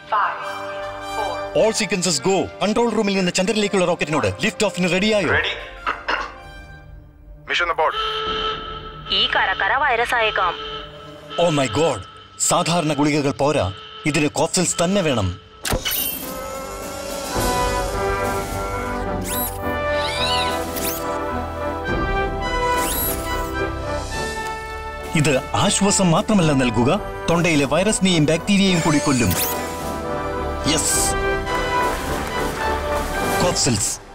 five, four, all sequences go control റൂമിൽ നിന്ന് ചന്ദ്രനിലേക്കുള്ള റോക്കറ്റിനോട് lift ഓഫിന് റെഡിയായോ റെഡി മിഷൻ ബോർഡ് ഈ കരക്കര വൈറസ് ആയേക്കാം ഓ മൈ ഗോഡ് സാധാരണ ഗുളികകൾ പോരാ ഇതിന് കോപ്സിൽസ് തന്നെ വേണം ഇത് ആശ്വാസം മാത്രമല്ല നൽകുക തൊണ്ടയിലെ വൈറസിനെയും ബാക്ടീരിയയും കൂടി കൊല്ലും യെസ് കോപ്സിൽസ്